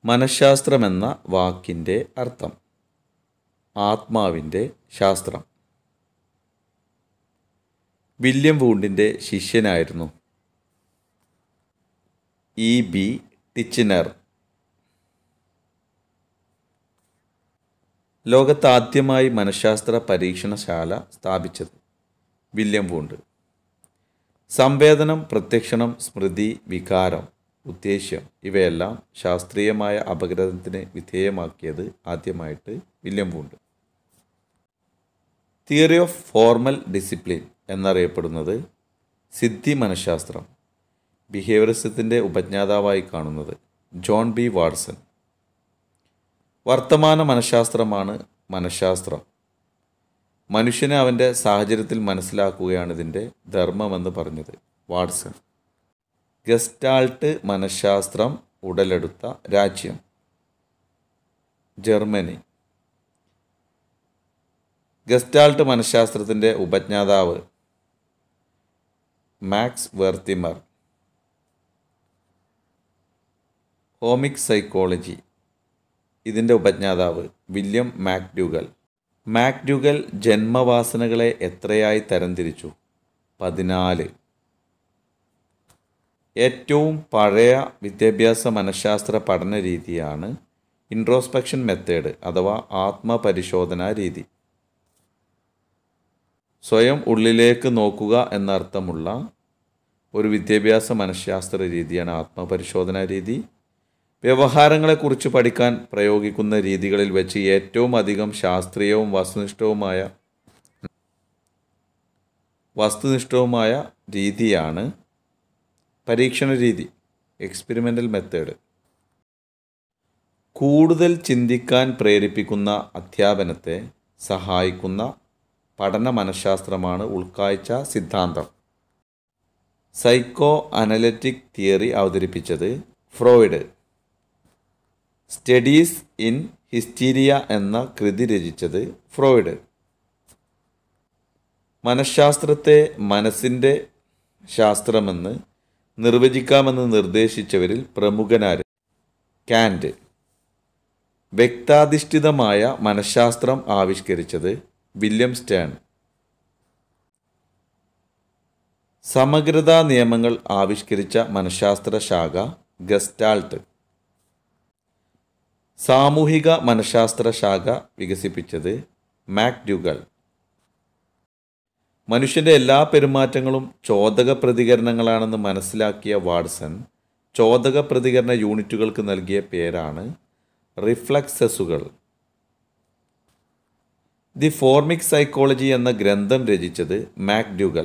മനഃശാസ്ത്രമെന്ന വാക്കിൻ്റെ അർത്ഥം ആത്മാവിൻ്റെ ശാസ്ത്രം വില്യം വൂണ്ടിൻ്റെ ശിഷ്യനായിരുന്നു ഇ ബി ടിച്ചിനർ ലോകത്താദ്യമായി മനഃശാസ്ത്ര പരീക്ഷണശാല സ്ഥാപിച്ചത് വില്യം വൂണ്ട് സംവേദനം പ്രത്യക്ഷണം സ്മൃതി വികാരം ഉദ്ദേശ്യം ഇവയെല്ലാം ശാസ്ത്രീയമായ അപഗ്രഥനത്തിന് വിധേയമാക്കിയത് ആദ്യമായിട്ട് William Wundt theory of formal discipline എന്നറിയപ്പെടുന്നത് സിദ്ധി മനഃശാസ്ത്രം ബിഹേവിയറിസത്തിൻ്റെ ഉപജ്ഞാതാവായി കാണുന്നത് ജോൺ ബി വാട്സൺ വർത്തമാന മനഃശാസ്ത്രമാണ് മനഃശാസ്ത്രം മനുഷ്യനെ അവൻ്റെ സാഹചര്യത്തിൽ മനസ്സിലാക്കുകയാണ് ഇതിൻ്റെ ധർമ്മമെന്ന് പറഞ്ഞത് വാട്സൺ ഗസ്റ്റാൾട്ട് മനഃശാസ്ത്രം ഉടലെടുത്ത രാജ്യം ജർമ്മനി ഗസ്റ്റാൾട്ട് മനഃശാസ്ത്രത്തിൻ്റെ ഉപജ്ഞാതാവ് മാക്സ് വെർത്തിമർ ഹോമിക് സൈക്കോളജി ഇതിൻ്റെ ഉപജ്ഞാതാവ് വില്യം മാക്ഡ്യൂഗൽ മാക്ഡ്യൂഗൽ ജന്മവാസനകളെ എത്രയായി തരംതിരിച്ചു പതിനാല് ഏറ്റവും പഴയ വിദ്യാഭ്യാസ മനഃശാസ്ത്ര പഠന രീതിയാണ് ഇൻട്രോസ്പെക്ഷൻ മെത്തേഡ് അഥവാ ആത്മപരിശോധനാ രീതി സ്വയം ഉള്ളിലേക്ക് നോക്കുക എന്നർത്ഥമുള്ള ഒരു വിദ്യാഭ്യാസ മനഃശാസ്ത്ര രീതിയാണ് ആത്മപരിശോധനാ രീതി വ്യവഹാരങ്ങളെക്കുറിച്ച് പഠിക്കാൻ പ്രയോഗിക്കുന്ന രീതികളിൽ വെച്ച് ഏറ്റവും അധികം ശാസ്ത്രീയവും വസ്തുനിഷ്ഠവുമായ വസ്തുനിഷ്ഠവുമായ രീതിയാണ് പരീക്ഷണ രീതി എക്സ്പെരിമെൻ്റൽ മെത്തേഡ് കൂടുതൽ ചിന്തിക്കാൻ പ്രേരിപ്പിക്കുന്ന അധ്യാപനത്തെ സഹായിക്കുന്ന പഠന മനഃശാസ്ത്രമാണ് ഉൾക്കാഴ്ച സിദ്ധാന്തം സൈക്കോ അനലറ്റിക് തിയറി അവതരിപ്പിച്ചത് ഫ്രോയിഡ് സ്റ്റഡീസ് ഇൻ ഹിസ്റ്റീരിയ എന്ന കൃതി രചിച്ചത് ഫ്രോയിഡ് മനഃശാസ്ത്രത്തെ മനസ്സിൻ്റെ ശാസ്ത്രമെന്ന് നിർവചിക്കാമെന്ന് നിർദ്ദേശിച്ചവരിൽ പ്രമുഖനാര് കാൻറ്റ് വ്യക്താധിഷ്ഠിതമായ മനഃശാസ്ത്രം ആവിഷ്കരിച്ചത് വില്യം സ്റ്റേൺ സമഗ്രതാ നിയമങ്ങൾ ആവിഷ്കരിച്ച മനഃശാസ്ത്ര ശാഖ ഗസ്റ്റാൾട്ട് സാമൂഹിക മനഃശാസ്ത്ര ശാഖ വികസിപ്പിച്ചത് മാക്ഡ്യൂഗൽ മനുഷ്യൻ്റെ എല്ലാ പെരുമാറ്റങ്ങളും ചോദക പ്രതികരണങ്ങളാണെന്ന് മനസ്സിലാക്കിയ വാട്സൺ ചോദക പ്രതികരണ യൂണിറ്റുകൾക്ക് നൽകിയ പേരാണ് റിഫ്ലക്സസുകൾ ദി ഫോർമിക് സൈക്കോളജി എന്ന ഗ്രന്ഥം രചിച്ചത് മാക്ഡ്യൂഗൽ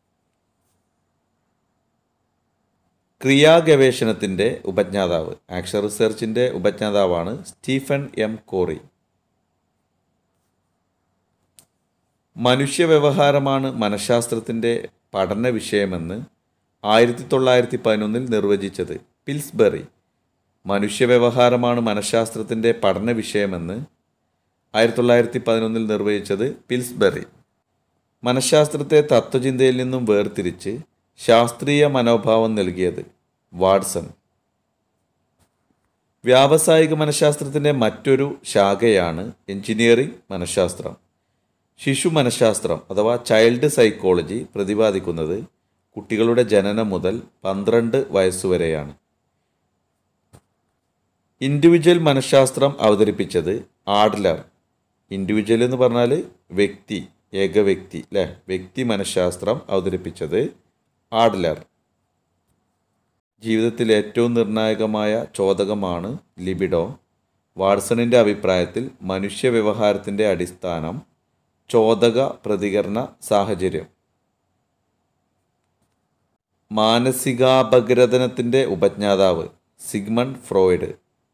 ക്രിയാഗവേഷണത്തിൻ്റെ ഉപജ്ഞാതാവ് ആക്ഷൻ റിസർച്ചിൻ്റെ ഉപജ്ഞാതാവാണ് സ്റ്റീഫൻ എം കോറി മനുഷ്യവ്യവഹാരമാണ് മനഃശാസ്ത്രത്തിൻ്റെ പഠന വിഷയമെന്ന് ആയിരത്തി തൊള്ളായിരത്തി പതിനൊന്നിൽ നിർവചിച്ചത് പിൽസ്ബറി മനുഷ്യവ്യവഹാരമാണ് മനഃശാസ്ത്രത്തിൻ്റെ പഠന വിഷയമെന്ന് ആയിരത്തി തൊള്ളായിരത്തി പതിനൊന്നിൽ നിർവഹിച്ചത് പിൽസ്ബറി മനഃശാസ്ത്രത്തെ തത്വചിന്തയിൽ നിന്നും വേർതിരിച്ച് ശാസ്ത്രീയ മനോഭാവം നൽകിയത് വാട്സൺ വ്യാവസായിക മനഃശാസ്ത്രത്തിൻ്റെ മറ്റൊരു ശാഖയാണ് എഞ്ചിനീയറിംഗ് മനഃശാസ്ത്രം ശിശു മനഃശാസ്ത്രം അഥവാ ചൈൽഡ് സൈക്കോളജി പ്രതിപാദിക്കുന്നത് കുട്ടികളുടെ ജനനം മുതൽ പന്ത്രണ്ട് വയസ്സുവരെയാണ് ഇൻഡിവിജ്വൽ മനഃശാസ്ത്രം അവതരിപ്പിച്ചത് ആഡ്ലർ ഇൻഡിവിജ്വൽ എന്ന് പറഞ്ഞാൽ വ്യക്തി ഏക വ്യക്തി അല്ലേ വ്യക്തി മനഃശാസ്ത്രം അവതരിപ്പിച്ചത് ആഡ്ലർ ജീവിതത്തിൽ ഏറ്റവും നിർണായകമായ ചോദകമാണ് ലിബിഡോ വാട്സണിൻ്റെ അഭിപ്രായത്തിൽ മനുഷ്യ വ്യവഹാരത്തിൻ്റെ അടിസ്ഥാനം ചോദക പ്രതികരണ സാഹചര്യം മാനസികാപഗ്രഥനത്തിൻ്റെ ഉപജ്ഞാതാവ് സിഗ്മണ്ട് ഫ്രോയിഡ്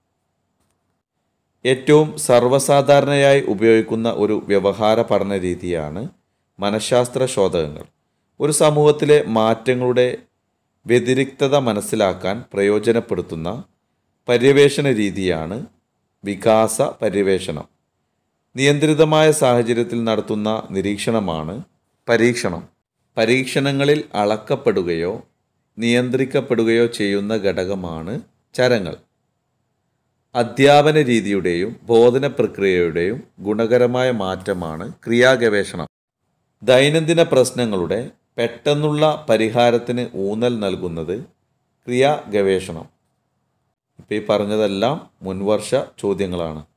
ഏറ്റവും സർവ്വസാധാരണയായി ഉപയോഗിക്കുന്ന ഒരു വ്യവഹാര പഠന രീതിയാണ് മനഃശാസ്ത്ര ശോധകങ്ങൾ ഒരു സമൂഹത്തിലെ മാറ്റങ്ങളുടെ വ്യതിരിക്തത മനസ്സിലാക്കാൻ പ്രയോജനപ്പെടുത്തുന്ന പര്യവേഷണ രീതിയാണ് വികാസ പര്യവേഷണം നിയന്ത്രിതമായ സാഹചര്യത്തിൽ നടത്തുന്ന നിരീക്ഷണമാണ് പരീക്ഷണം പരീക്ഷണങ്ങളിൽ അളക്കപ്പെടുകയോ നിയന്ത്രിക്കപ്പെടുകയോ ചെയ്യുന്ന ഘടകമാണ് ചരങ്ങൾ അധ്യാപന രീതിയുടെയും ബോധന പ്രക്രിയയുടെയും ഗുണകരമായ മാറ്റമാണ് ക്രിയാഗവേഷണം ദൈനംദിന പ്രശ്നങ്ങളുടെ പെട്ടെന്നുള്ള പരിഹാരത്തിന് ഊന്നൽ നൽകുന്നത് ക്രിയാ ഗവേഷണം ഇപ്പോൾ ഈ പറഞ്ഞതെല്ലാം മുൻവർഷ ചോദ്യങ്ങളാണ്